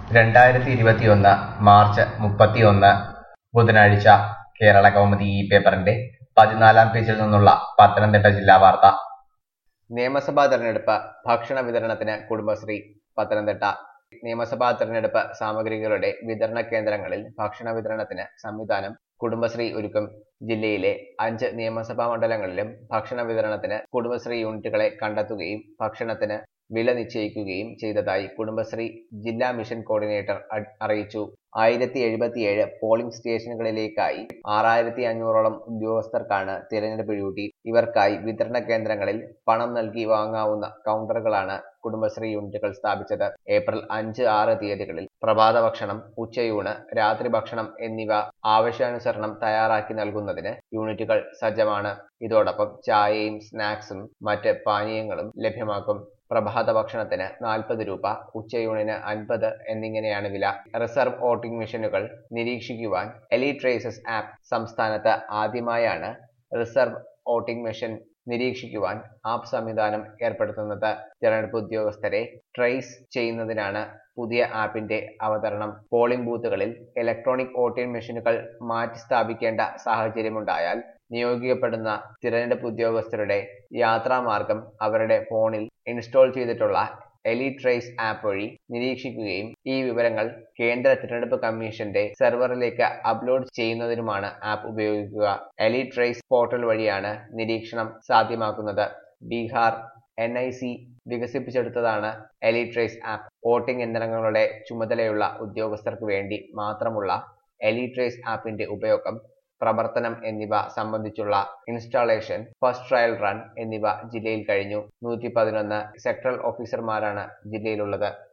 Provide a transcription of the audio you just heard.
രണ്ടായിരത്തി ഇരുപത്തിയൊന്ന് മാർച്ച് മുപ്പത്തിയൊന്ന് ബുധനാഴ്ച കേരള കൗമുദി ഈ പേപ്പറിന്റെ പതിനാലാം പേജിൽ നിന്നുള്ള പത്തനംതിട്ട ജില്ലാ വാർത്ത നിയമസഭാ തെരഞ്ഞെടുപ്പ് ഭക്ഷണ വിതരണത്തിന് കുടുംബശ്രീ പത്തനംതിട്ട നിയമസഭാ തെരഞ്ഞെടുപ്പ് സാമഗ്രികളുടെ വിതരണ കേന്ദ്രങ്ങളിൽ ഭക്ഷണ വിതരണത്തിന് സംവിധാനം കുടുംബശ്രീ ഒരുക്കും ജില്ലയിലെ അഞ്ച് നിയമസഭാ മണ്ഡലങ്ങളിലും ഭക്ഷണ വിതരണത്തിന് കുടുംബശ്രീ യൂണിറ്റുകളെ കണ്ടെത്തുകയും ഭക്ഷണത്തിന് വില നിശ്ചയിക്കുകയും ചെയ്തതായി കുടുംബശ്രീ ജില്ലാ മിഷൻ കോർഡിനേറ്റർ അ- അറിയിച്ചു ആയിരത്തി എഴുപത്തിയേഴ് പോളിംഗ് സ്റ്റേഷനുകളിലേക്കായി ആറായിരത്തി അഞ്ഞൂറോളം ഉദ്യോഗസ്ഥർക്കാണ് തിരഞ്ഞെടുപ്പ് ഡ്യൂട്ടി ഇവർക്കായി വിതരണ കേന്ദ്രങ്ങളിൽ പണം നൽകി വാങ്ങാവുന്ന കൗണ്ടറുകളാണ് കുടുംബശ്രീ യൂണിറ്റുകൾ സ്ഥാപിച്ചത് ഏപ്രിൽ അഞ്ച് ആറ് തീയതികളിൽ പ്രഭാത ഭക്ഷണം ഉച്ചയൂണ് രാത്രി ഭക്ഷണം എന്നിവ ആവശ്യാനുസരണം തയ്യാറാക്കി നൽകുന്നതിന് യൂണിറ്റുകൾ സജ്ജമാണ് ഇതോടൊപ്പം ചായയും സ്നാക്സും മറ്റ് പാനീയങ്ങളും ലഭ്യമാക്കും പ്രഭാത ഭക്ഷണത്തിന് നാൽപ്പത് രൂപ ഉച്ചയൂണിന് അൻപത് എന്നിങ്ങനെയാണ് വില റിസർവ് വോട്ടിംഗ് മെഷീനുകൾ നിരീക്ഷിക്കുവാൻ എലി ട്രേസസ് ആപ്പ് സംസ്ഥാനത്ത് ആദ്യമായാണ് റിസർവ് വോട്ടിംഗ് മെഷീൻ നിരീക്ഷിക്കുവാൻ ആപ്പ് സംവിധാനം ഏർപ്പെടുത്തുന്നത് തിരഞ്ഞെടുപ്പ് ഉദ്യോഗസ്ഥരെ ട്രേസ് ചെയ്യുന്നതിനാണ് പുതിയ ആപ്പിന്റെ അവതരണം പോളിംഗ് ബൂത്തുകളിൽ ഇലക്ട്രോണിക് വോട്ടിംഗ് മെഷീനുകൾ മാറ്റി സ്ഥാപിക്കേണ്ട സാഹചര്യമുണ്ടായാൽ നിയോഗിക്കപ്പെടുന്ന തിരഞ്ഞെടുപ്പ് ഉദ്യോഗസ്ഥരുടെ യാത്രാമാർഗം അവരുടെ ഫോണിൽ ഇൻസ്റ്റാൾ ചെയ്തിട്ടുള്ള എലി ട്രേസ് ആപ്പ് വഴി നിരീക്ഷിക്കുകയും ഈ വിവരങ്ങൾ കേന്ദ്ര തിരഞ്ഞെടുപ്പ് കമ്മീഷന്റെ സെർവറിലേക്ക് അപ്ലോഡ് ചെയ്യുന്നതിനുമാണ് ആപ്പ് ഉപയോഗിക്കുക എലി ട്രേസ് പോർട്ടൽ വഴിയാണ് നിരീക്ഷണം സാധ്യമാക്കുന്നത് ബീഹാർ എൻ ഐ സി വികസിപ്പിച്ചെടുത്തതാണ് എലി ട്രേസ് ആപ്പ് വോട്ടിംഗ് യന്ത്രങ്ങളുടെ ചുമതലയുള്ള ഉദ്യോഗസ്ഥർക്ക് വേണ്ടി മാത്രമുള്ള എലി ട്രേസ് ആപ്പിന്റെ ഉപയോഗം പ്രവർത്തനം എന്നിവ സംബന്ധിച്ചുള്ള ഇൻസ്റ്റാളേഷൻ ഫസ്റ്റ് ട്രയൽ റൺ എന്നിവ ജില്ലയിൽ കഴിഞ്ഞു നൂറ്റി പതിനൊന്ന് സെക്ടറൽ ഓഫീസർമാരാണ് ജില്ലയിലുള്ളത്